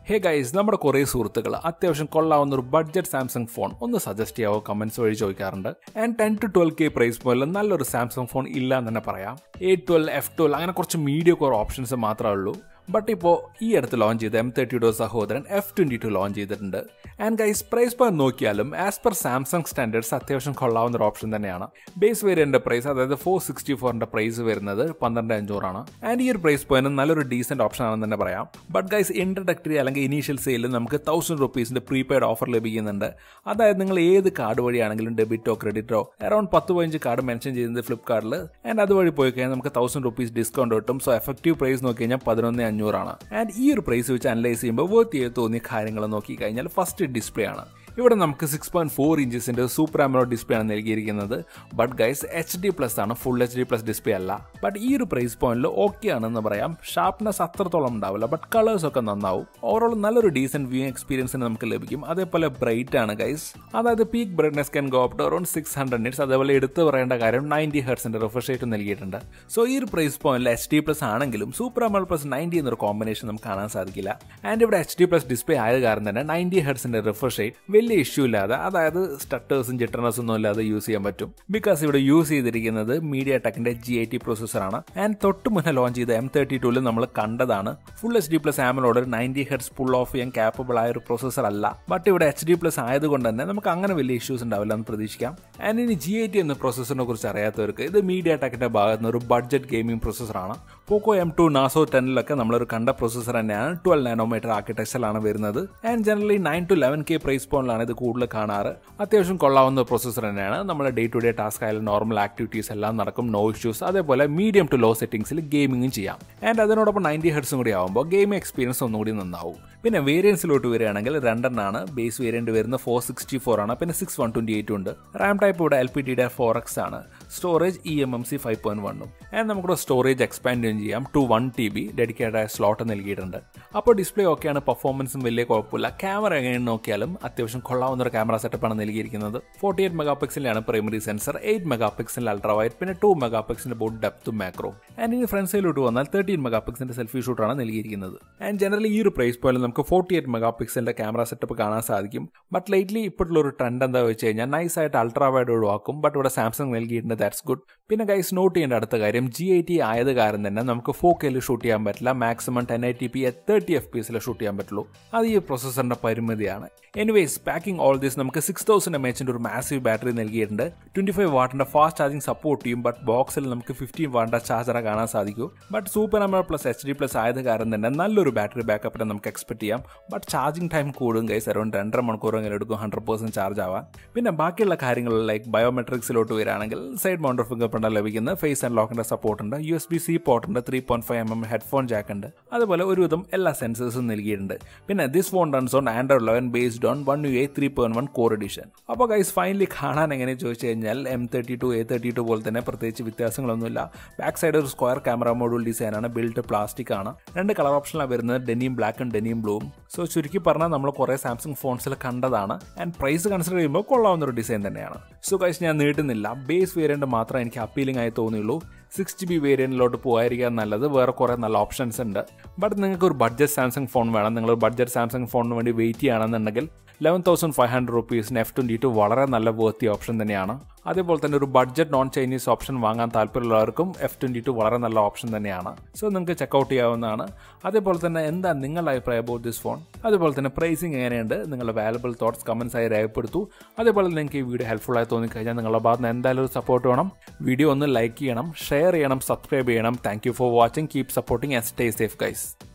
hey guys നമ്മുടെ കുറേ സുഹൃത്തുക്കൾ അത്യാവശ്യം കൊള്ളാവുന്ന ഒരു ബഡ്ജറ്റ് സാംസങ് ഫോൺ ഒന്ന് സജസ്റ്റ് ചെയ്യാവോ കമന്റ്സ് വഴി ചോദിക്കാറുണ്ട് and ten to twelve K price പോലെ നല്ലൊരു സാംസങ് ഫോൺ ഇല്ല എന്ന് തന്നെ പറയാം എ ട്വൽവ് എഫ് ട്വൽവ് അങ്ങനെ കുറച്ച് മീഡിയ കോർ ഓപ്ഷൻസ് മാത്രമേ ഉള്ളൂ ബട്ട് ഇപ്പോൾ ഈ അടുത്ത് ലോഞ്ച് ചെയ്ത എം തേർട്ടിയുടെ സഹോദരൻ എഫ് ട്വൻറ്റി ടു ലോഞ്ച് ചെയ്തിട്ടുണ്ട് ആൻഡ് ഗൈസ് പ്രൈസ് പെർ നോക്കിയാലും ആസ് പെർ സാംസങ് സ്റ്റാൻഡേർഡ്സ് അത്യാവശ്യം കൊള്ളാവുന്ന ഒരു ഓപ്ഷൻ തന്നെയാണ് ബേസ് വേരിയൻ്റെ പ്രൈസ് അതായത് ഫോർ സിക്സ്റ്റി ഫോറിൻ്റെ പ്രൈസ് വരുന്നത് പന്ത്രണ്ട് അഞ്ഞൂറാണ് ആൻഡ് ഈ ഒരു പ്രൈസ് പോയിന്റ് നല്ലൊരു ഡീസെന്റ് ഓപ്ഷൻ ആണെന്ന് തന്നെ പറയാം ബട്ട് ഗൈസ് ഇൻട്രഡക്ടറി അല്ലെങ്കിൽ ഇനീഷ്യൽ സെയിലിൽ നമുക്ക് തൗസൻഡ് റുപ്പീസിന്റെ പ്രീപെയ്ഡ് ഓഫർ ലഭിക്കുന്നുണ്ട് അതായത് നിങ്ങൾ ഏത് കാർഡ് വഴിയാണെങ്കിലും ഡെബിറ്റോ ക്രെഡിറ്റോ അറൌണ്ട് പത്ത് പതിനഞ്ച് കാർഡ് മെൻഷൻ ചെയ്യുന്നത് ഫ്ലിപ്കാർട്ടിൽ ആൻഡ് അതുവഴി പോയി കഴിഞ്ഞാൽ നമുക്ക് തൗസൻഡ് റുപ്പീസ് ഡിസ്കൗണ്ട് കിട്ടും സോ എഫക്റ്റീവ് പ്രൈസ് നോക്കി കഴിഞ്ഞാൽ പതിനൊന്ന് അഞ്ഞൂറാണ് ആൻഡ് ഈ ഒരു പ്രൈസ് വെച്ച് അനലൈസ് ചെയ്യുമ്പോൾ വേർത്ത് ചെയ്ത് തോന്നിയ കാര്യങ്ങൾ നോക്കി കഴിഞ്ഞാൽ ഫസ്റ്റ് ഡിസ്പ്ലേ ആണ് ഇവിടെ നമുക്ക് സിക്സ് പോയിന്റ് ഫോർ ഇഞ്ചസിന്റെ സൂപ്പർ ആമറോ ഡിസ്പ്ലേ ആണ് നൽകിയിരിക്കുന്നത് but guys H D plus ആണ് full H D plus display അല്ല ബട്ട് ഈ ഒരു പ്രൈസ് പോയിന്റിൽ ഓക്കെ ആണെന്ന് പറയാം ഷാർപ്നെസ് അത്രത്തോളം ഉണ്ടാവില്ല ബട്ട് കളേഴ്സ് ഒക്കെ നന്നാവും ഓവറോൾ നല്ലൊരു ഡീസെന്റ് വ്യൂ എക്സ്പീരിയൻസിന് നമുക്ക് ലഭിക്കും അതേപോലെ ബ്രൈറ്റ് ആണ് ഗൈസ് അതായത് peak brightness can go up to around six hundred nits അതേപോലെ എടുത്തു പറയേണ്ട കാര്യം നയൻറ്റി ഹെർട്സിന്റെ റിഫ്രഷ് റേറ്റ് നൽകിയിട്ടുണ്ട് സോ ഈ ഒരു പ്രൈസ് പോയിന്റിൽ എച്ച് ഡി പ്ലസ് ആണെങ്കിലും സൂപ്പർ അമൽ പ്ലസ് നയൻറ്റി എന്നൊരു കോമ്പിനേഷൻ നമുക്ക് കാണാൻ സാധിക്കില്ല ആൻഡ് ഇവിടെ എച്ച് ഡി പ്ലസ് ഡിസ്പ്ലേ ആയത് കാരണം തന്നെ നയൻറ്റി ഹെർട്സിന്റെ റിഫ്രഷ് റേറ്റ് വലിയ ഇഷ്യൂ ഇല്ലാതെ അതായത് സ്റ്റട്ടേഴ്സും ജിട്ടേഴ്സും ഒന്നും ഇല്ലാതെ യൂസ് ചെയ്യാൻ പറ്റും ബിക്കോസ് ഇവിടെ യൂസ് ചെയ്തിരിക്കുന്നത് മീഡിയ ടെക്കിന്റെ ജി ഐ ടി പ്രൊസസ്സറാണ് ആൻഡ് തൊട്ട് മുന്നേ ലോഞ്ച് ചെയ്ത എം തേർട്ടി ടൂവിൽ നമ്മൾ കണ്ടതാണ് ഫുൾ എച്ച് ഡി പ്ലസ് ആമലോട് നയൻറ്റി ഹെഡ്സ് ഫുൾ ഓഫ് ചെയ്യാൻ കാപ്പബിൾ ആയ ഒരു പ്രൊസസ്സർ അല്ല ബട്ട് ഇവിടെ എച്ച് ഡി പ്ലസ് ആയതുകൊണ്ട് തന്നെ നമുക്ക് അങ്ങനെ വലിയ ഇഷ്യൂസ് ഉണ്ടാവില്ല എന്ന് പ്രതീക്ഷിക്കാം ആൻഡ് ഇനി ജി ഐ ടി എന്ന പ്രൊസസ്സറിനെ കുറിച്ച് അറിയാത്തവർക്ക് ഇത് മീഡിയ ടെക്കിന്റെ ഭാഗത്ത് നിന്ന് ഒരു ബഡ്ജറ്റ് ഗെയിമിംഗ് പ്രൊസസ്സറാണ് പോക്കോ എം ടു നാസോ ടെന്നിലൊക്കെ നമ്മളൊരു കണ്ട പ്രൊസസ്സർ തന്നെയാണ് ട്വൽവ് നാനോമീറ്റർ ആർക്കിടെക്ചറിലാണ് വരുന്നത് and generally nine to eleven K price പോയിന്റിലാണ് ഇത് കൂടുതൽ കാണാറ് അത്യാവശ്യം കൊള്ളാവുന്ന പ്രൊസസ്സർ തന്നെയാണ് നമ്മുടെ ഡേ ടു ഡേ ടാസ്ക് ആയാലും നോർമൽ ആക്ടിവിറ്റീസ് എല്ലാം നടക്കും നോ ഇഷ്യൂസ് അതേപോലെ മീഡിയം ടു ലോ സെറ്റിംഗ്സിൽ ഗെയിമിങ്ങും ചെയ്യാം ആൻഡ് അതിനോടൊപ്പം നയൻറ്റി ഹെഡ്സും കൂടി ആകുമ്പോൾ ഗെയിമിംഗ് എക്സ്പീരിയൻസ് ഒന്നുകൂടി നന്നാവും പിന്നെ വേരിയൻസിലോട്ട് വരികയാണെങ്കിൽ രണ്ടെണ്ണമാണ് ബേസ് വേരിയന്റ് വരുന്ന ഫോർ സിക്സ്റ്റി ഫോർ ആണ് പിന്നെ സിക്സ് വൺ ട്വന്റി എയ്റ്റ് ഉണ്ട് റാം ടൈപ്പ് ഇവിടെ എൽ പി ഡിയുടെ ഫോർ എക്സ് ആണ് storage E M M C five point വണ്ണും ആൻഡ് നമുക്കിവിടെ സ്റ്റോറേജ് എക്സ്പാൻഡ് ചെയ്യാം to one T B dedicated ആയ സ്ലോട്ട് നൽകിയിട്ടുണ്ട് അപ്പോൾ ഡിസ്പ്ലേ ഒക്കെയാണ് പെർഫോമൻസും വലിയ കുഴപ്പമില്ല ക്യാമറ എങ്ങനെ നോക്കിയാലും അത്യാവശ്യം കൊള്ളാവുന്ന ഒരു ക്യാമറ സെറ്റപ്പാണ് നൽകിയിരിക്കുന്നത് ഫോർട്ടി എയ്റ്റ് മെഗാ പിക്സലിലാണ് primary sensor eight megapixel ultra wide പിന്നെ ടു മെഗാ പിക്സലിന്റെ ബോട്ട് ഡെപ്തും മാക്രോ ആൻഡ് ഇനി ഫ്രണ്ട് സൈഡിലോട്ട് വന്നാൽ തേർട്ടീൻ മെഗാ പിക്സലിന്റെ സെൽഫി ഷൂട്ടാണ് നൽകിയിരിക്കുന്നത് ആൻഡ് ജനറലി ഈ ഒരു പ്രൈസ് പോയിന്റ് നമുക്ക് ഫോർട്ടി എയ്റ്റ് മെഗാ പിക്സലിന്റെ ക്യാമറ സെറ്റപ്പ് കാണാൻ സാധിക്കും ബട്ട് ലേറ്റ്ലി ഇപ്പോഴുള്ള ഒരു ട്രെൻഡ് എന്താ വെച്ച് കഴിഞ്ഞാൽ നൈസ് ആയിട്ട് അൾട്രാ വൈഡ് ഒഴിവാക്കും ബട്ട് ഇവിടെ സാംസങ് നൽകിയിട്ടുണ്ട് ദാറ്റ്സ് ഗുഡ് പിന്നെ ഗൈസ് നോട്ട് ചെയ്യേണ്ട അടുത്ത കാര്യം ജി ഐ ടി ആയത് കാരണം തന്നെ നമുക്ക് ഫോർ കെയിൽ ഷൂട്ട് ചെയ്യാൻ പറ്റില്ല maximum ten I T P thirty F P എസിൽ ഷൂട്ട് ചെയ്യാൻ പറ്റുള്ളൂ അത് ഈ പ്രൊസസ്സറിന്റെ പരിമിതിയാണ് എനിവേസ് പാക്കിംഗ് ഓൾ ദിസ് നമുക്ക് സിക്സ് തൗസൻഡ് എം എച്ചിന്റെ ഒരു മാസീവ് ബാറ്ററി നൽകിയിട്ടുണ്ട് ട്വന്റി ഫൈവ് വാട്ടിന്റെ ഫാസ്റ്റ് ചാർജിംഗ് സപ്പോർട്ട് ചെയ്യും ബട്ട് ബോക്സിൽ നമുക്ക് ഫിഫ്റ്റീൻ വാട്ടിന്റെ ചാർജറെ കാണാൻ സാധിക്കും but super M plus H D plus ആയത് കാരണം തന്നെ നല്ലൊരു ബാറ്ററി ബാക്കപ്പിനെ നമുക്ക് എക്സ്പെക്ട് ചെയ്യാം ബട്ട് ചാർജിംഗ് ടൈം കൂടും ഗൈസ് അറൌണ്ട് രണ്ടര മണിക്കൂർ അങ്ങനെ എടുക്കും ഹൺഡ്രഡ് പെർസെന്റ് ചാർജ് ആവാൻ പിന്നെ ബാക്കിയുള്ള കാര്യങ്ങൾ ലൈക്ക് ബയോമെട്രിക്സിലോട്ട് വരികയാണെങ്കിൽ സൈഡ് മൗണ്ടർ ഫിംഗർ പ്രിന്റ് ലഭിക്കുന്ന ഫേസ് ആൻഡ് ലോക്കിന്റെ സപ്പോർട്ട് ഉണ്ട് U S B C port ഉണ്ട് three point five M M headphone jack ഉണ്ട് അതുപോലെ ഒരുവിധം എല്ലാ സെൻസേഴ്സും നൽകിയിട്ടുണ്ട് പിന്നെ this phone runs on Android eleven based on one U A three point one core edition അപ്പോൾ ഗൈസ് ഫൈനലി കാണാൻ എങ്ങനെ ചോദിച്ചു കഴിഞ്ഞാൽ M thirty two A thirty two പോലെ തന്നെ പ്രത്യേകിച്ച് വ്യത്യാസങ്ങളൊന്നുമില്ല ബാക്ക് സൈഡ് ഒരു സ്ക്വയർ ക്യാമറ മോഡുൾ ഡിസൈൻ ആണ് ബിൽഡ് പ്ലാസ്റ്റിക് ആണ് രണ്ട് കളർ ഓപ്ഷനിലാണ് വരുന്നത് ഡെനിയും ബ്ലാക്കും ഡെനിയും ബ്ലൂവും സോ ചുരുക്കി പറഞ്ഞാൽ നമ്മൾ കുറേ സാംസങ് ഫോൺസിൽ കണ്ടതാണ് ആൻഡ് പ്രൈസ് കൺസിഡർ ചെയ്യുമ്പോൾ കൊള്ളാവുന്ന ഒരു ഡിസൈൻ തന്നെയാണ് സോ ഗൈസ് ഞാൻ നീട്ടുന്നില്ല ബേസ് വേരിയന്റ് മാത്രം എനിക്ക് അപ്പീലിംഗ് ആയി തോന്നിയുള്ളൂ സിക്സ് ജി ബി വേരിയന്റിലോട്ട് പോകാതിരിക്കാൻ നല്ലത് വേറെ കുറേ നല്ല ഓപ്ഷൻസ് ഉണ്ട് ബട്ട് നിങ്ങൾക്ക് ഒരു ബഡ്ജറ്റ് സാംസങ് ഫോൺ വേണം നിങ്ങൾ ബഡ്ജറ്റ് സാംസങ് ഫോണിന് വേണ്ടി വെയിറ്റ് ചെയ്യുകയാണെന്നുണ്ടെങ്കിൽ ലെവൻ തൗസൻഡ് ഫൈവ് ഹൺഡ്രഡ് റുപ്പീസിന് എഫ് ട്വൻറ്റി ടു വളരെ നല്ല വേർത്തി ഓപ്ഷൻ തന്നെയാണ് അതേപോലെ തന്നെ ഒരു ബഡ്ജറ്റ് നോൺ ചൈനീസ് ഓപ്ഷൻ വാങ്ങാൻ താല്പര്യമുള്ളവർക്കും എഫ് ട്വൻറ്റി ടു വളരെ നല്ല ഓപ്ഷൻ തന്നെയാണ് സോ നിങ്ങൾക്ക് ചെക്കൗട്ട് ചെയ്യാവുന്നതാണ് അതേപോലെ തന്നെ എന്താ നിങ്ങളുടെ അഭിപ്രായം അബൌട്ട് ദിസ് ഫോൺ അതുപോലെ തന്നെ പ്രൈസിങ് എങ്ങനെയുണ്ട് നിങ്ങളുടെ വാലബിൾ തോട്ട്സ് കമൻസ് ആയി രേഖപ്പെടുത്തു അതേപോലെ നിങ്ങൾക്ക് ഈ വീഡിയോ ഹെൽപ്ഫുൾ ആയി തോന്നിക്കഴിഞ്ഞാൽ നിങ്ങളുടെ ഭാഗത്ത് നിന്ന് എന്തായാലും ഒരു സപ്പോർട്ട് വേണം വീഡിയോ ഒന്ന് ലൈക്ക് ചെയ്യണം ഷെയർ ചെയ്യണം സബ്സ്ക്രൈബ് ചെയ്യണം thank you for watching keep supporting and stay safe guys